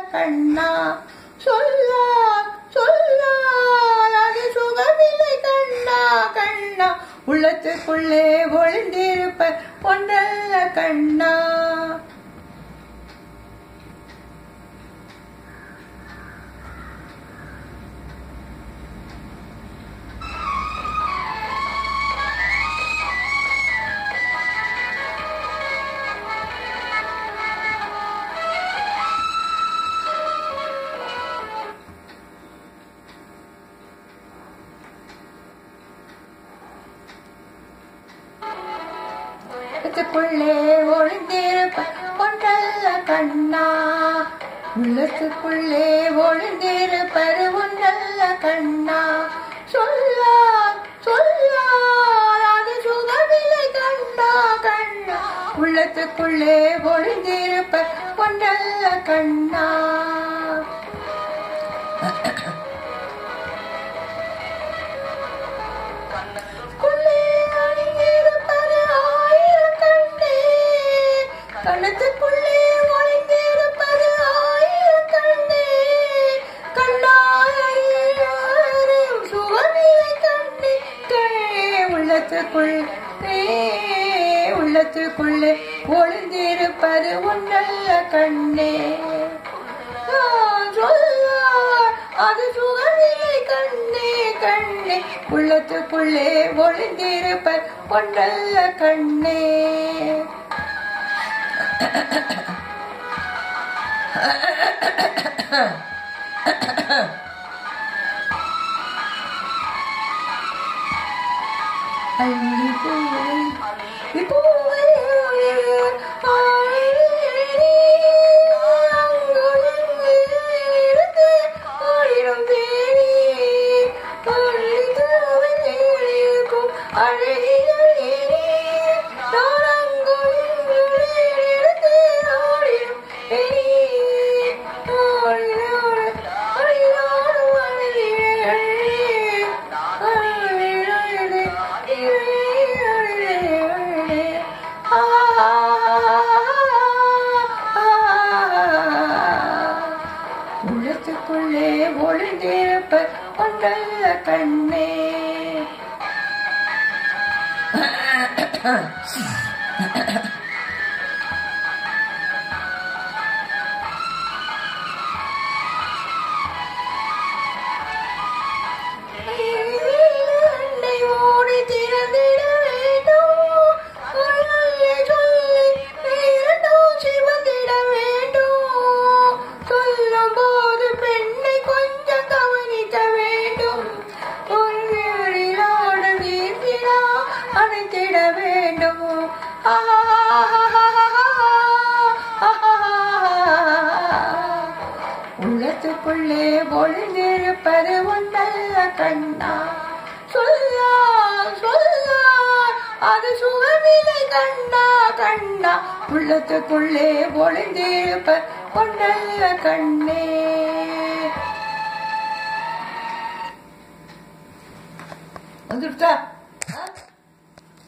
கண்ணா சொல்ல சொல்ல அது சுகமில்லை கண்ணா கண்ணா உள்ளத்துக்குள்ளே ஒளிந்திருப்ப ஒன்றல்ல கண்ணா உள்ளத்துக்குள்ளே ஒளிந்திருப்ப ஒன்றல்ல கண்ணா உள்ளத்துக்குள்ளே ஒளிந்திருப்பது ஒன்றல்ல கண்ணா சொல்ல சொல்ல அது சுகமில்லை கண்ணா கண்ணா உள்ளத்துக்குள்ளே ஒளிந்திருப்ப ஒன்றல்ல கண்ணா உள்ளே அணிந்திருப்பது ஆயிரம் கண்ணே கண்ணத்துக்குள்ளே ஒளிந்திருப்பது ஆயிரம் கண்ணே கண்ணாயிரம் சுகமில்லை கண்ணே கண்ணே உள்ளத்துக்குள்ளே உள்ளத்துக்குள்ளே ஒளிந்திருப்பது ஒன்றல்ல கண்ணே நான் சொல்ல அது சுகமில்லை கண்ணே கண்ணே உள்ளத்துக்குள்ளே ஒளிந்திருப்ப ஒன்றல்ல கண்ணே அள்ளி பூவை பூவை ஆயிரம் பேரி இருக்கும் அழகிய உள்ளத்துக்குள்ளே ஒளிந்திருப்ப ஒன்றல்ல கண்ணே அண்டை ஓடி திறந்திட வேண்டும் சொல்லி சொல்லி இரண்டும் சிவந்திட வேண்டும் சொல்லும் போது பெண்ணை கொஞ்சம் கவனிக்க வேண்டும் பொன்னியோடு நீர்த்திடா அணைத்திட வேண்டும் உள்ளத்துக்குள்ளே ஒளிந்திருப்பது ஒன்றல்ல கண்ணா சொல்ல சொல்ல அது சுகமில்லை கண்ணா கண்ணா உள்ளத்துக்குள்ளே ஒளிந்திருப்ப ஒன்றல்ல கண்ணே வந்துருச்சா